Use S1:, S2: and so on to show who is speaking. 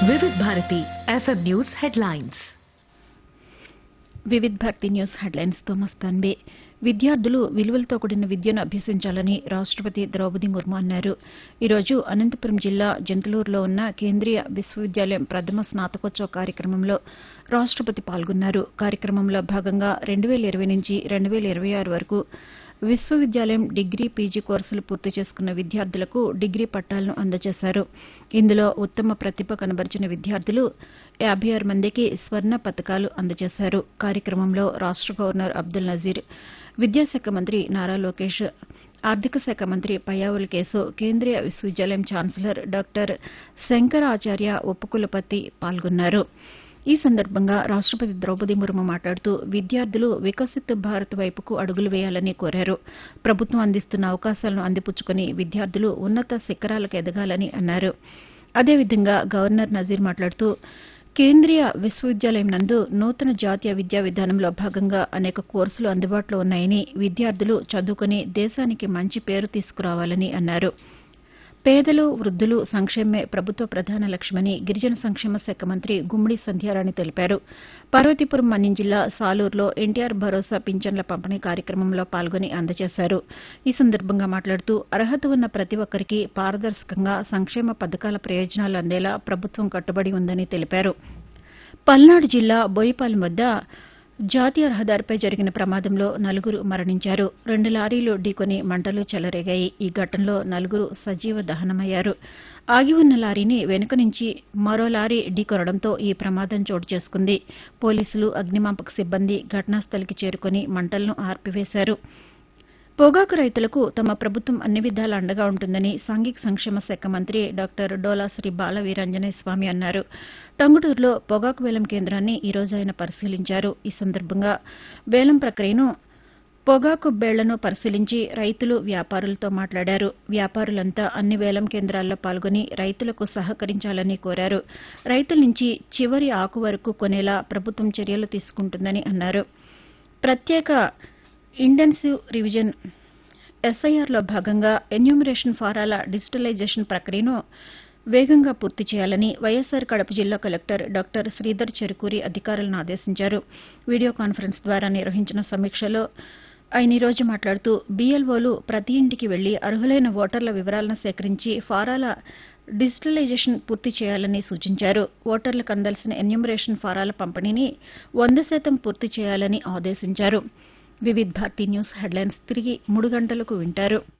S1: వివిధ Bharati FM news headlines
S2: Vividh Bharati news headlines తో మస్తాన్బే విద్యార్థులు విలువలతో కూడిన విద్యను అభ్యసించాలని రాష్టపతి ద్రౌపది ముర్ము అన్నారు ఈరోజు అనంతపురం జిల్లా జంతులూరులో ఉన్న కేంద్రీయ విశ్వవిద్యాలయం ప్రథమ స్నాతకోత్సవ కార్యక్రమంలో రాష్టపతి పాల్గొన్నారు కార్యక్రమంలో భాగంగా రెండు వేల ఇరవై నుంచి రెండు వేల ఇరవై ఆరు వరకు విశ్వవిద్యాలయం డిగ్రీ పీజీ కోర్సులు పూర్తి చేసుకున్న విద్యార్థులకు డిగ్రీ పట్టాలను అందజేశారు ఇందులో ఉత్తమ ప్రతిభ కనబరిచిన విద్యార్థులు యాభై ఆరు మందికి స్వర్ణ పతకాలు అందజేశారు కార్యక్రమంలో రాష్ట గవర్నర్ అబ్దుల్ నజీర్ విద్యాశాఖ మంత్రి నారా లోకేష్ ఆర్థిక శాఖ మంత్రి పయ్యావుల కేశవ్ కేంద్రీయ విశ్వవిద్యాలయం ఛాన్సలర్ డాక్టర్ శంకరాచార్య ఉపకులపతి పాల్గొన్నారు ఈ సందర్భంగా రాష్టపతి ద్రౌపది ముర్ము మాట్లాడుతూ విద్యార్థులు వికసిత్ భారత్ వైపుకు అడుగులు వేయాలని కోరారు ప్రభుత్వం అందిస్తున్న అవకాశాలను అందిపుచ్చుకుని విద్యార్థులు ఉన్నత శిఖరాలకు ఎదగాలని అన్నారు అదేవిధంగా గవర్నర్ నజీర్ మాట్లాడుతూ కేంద్రీయ విశ్వవిద్యాలయం నందు నూతన జాతీయ విద్యా విధానంలో భాగంగా అనేక కోర్సులు అందుబాటులో ఉన్నాయని విద్యార్థులు చదువుకుని దేశానికి మంచి పేరు తీసుకురావాలని అన్నారు పేదలు వృద్దులు సంక్షేమమే ప్రభుత్వ ప్రధాన లక్ష్యమని గిరిజన సంక్షేమ శాఖ మంత్రి గుమ్మడి సంధ్యారాణి తెలిపారు పార్వతీపురం మన్యం జిల్లా సాలూరులో ఎన్టీఆర్ భరోసా పింఛన్ల పంపిణీ కార్యక్రమంలో పాల్గొని అందజేశారు ఈ సందర్భంగా మాట్లాడుతూ అర్హత ఉన్న ప్రతి ఒక్కరికి పారదర్శకంగా సంక్షేమ పథకాల ప్రయోజనాలు అందేలా ప్రభుత్వం కట్టుబడి ఉందని తెలిపారు పల్నాడు జిల్లా బోయిపాలెం వద్ద జాతీయ రహదారిపై జరిగిన ప్రమాదంలో నలుగురు మరణించారు రెండు లారీలు ఢీకొని మంటలు చెలరేగాయి ఈ ఘటనలో నలుగురు సజీవ దహనమయ్యారు ఆగి ఉన్న లారీని వెనుక నుంచి మరో లారీ ఢీకొనడంతో ఈ ప్రమాదం చోటు చేసుకుంది పోలీసులు అగ్నిమాపక సిబ్బంది ఘటనాస్థలికి చేరుకుని మంటలను ఆర్పివేశారు పొగాకు రైతులకు తమ ప్రభుత్వం అన్ని విధాలా అండగా ఉంటుందని సాంఘిక సంక్షేమ శాఖ మంత్రి డాక్టర్ డోలాశ్రీ బాల వీరాంజనేయ స్వామి అన్నారు టంగుటూరులో పొగాకు వేలం కేంద్రాన్ని ఈ రోజు ఆయన పరిశీలించారు ఈ సందర్భంగా వేలం ప్రక్రియను పొగాకు బేళ్లను పరిశీలించి రైతులు వ్యాపారులతో మాట్లాడారు వ్యాపారులంతా అన్ని వేలం కేంద్రాల్లో పాల్గొని రైతులకు సహకరించాలని కోరారు రైతుల నుంచి చివరి ఆకు వరకు కొనేలా ప్రభుత్వం చర్యలు తీసుకుంటుందని అన్నారు ప్రత్యేక ఇంటెన్సివ్ రివిజన్ ఎస్ఐఆర్లో భాగంగా ఎన్యూమరేషన్ ఫారాల డిజిటలైజేషన్ ప్రక్రియను వేగంగా పూర్తి చేయాలని వైఎస్సార్ కడప జిల్లా కలెక్టర్ డాక్టర్ శ్రీధర్ చెరుకూరి అధికారులను ఆదేశించారు వీడియో కాన్ఫరెన్స్ ద్వారా నిర్వహించిన సమీక్షలో ఆయన ఈ రోజు మాట్లాడుతూ బీఎల్ఓలు ప్రతి ఇంటికి వెళ్లి అర్హులైన ఓటర్ల వివరాలను సేకరించి ఫారాల డిజిటలైజేషన్ పూర్తి చేయాలని సూచించారు ఓటర్లకు అందాల్సిన ఎన్యూమరేషన్ ఫారాల పంపిణీని వంద శాతం పూర్తి చేయాలని ఆదేశించారు వివిధ్ భారతి న్యూస్ హెడ్లైన్స్ తిరిగి మూడు గంటలకు వింటారు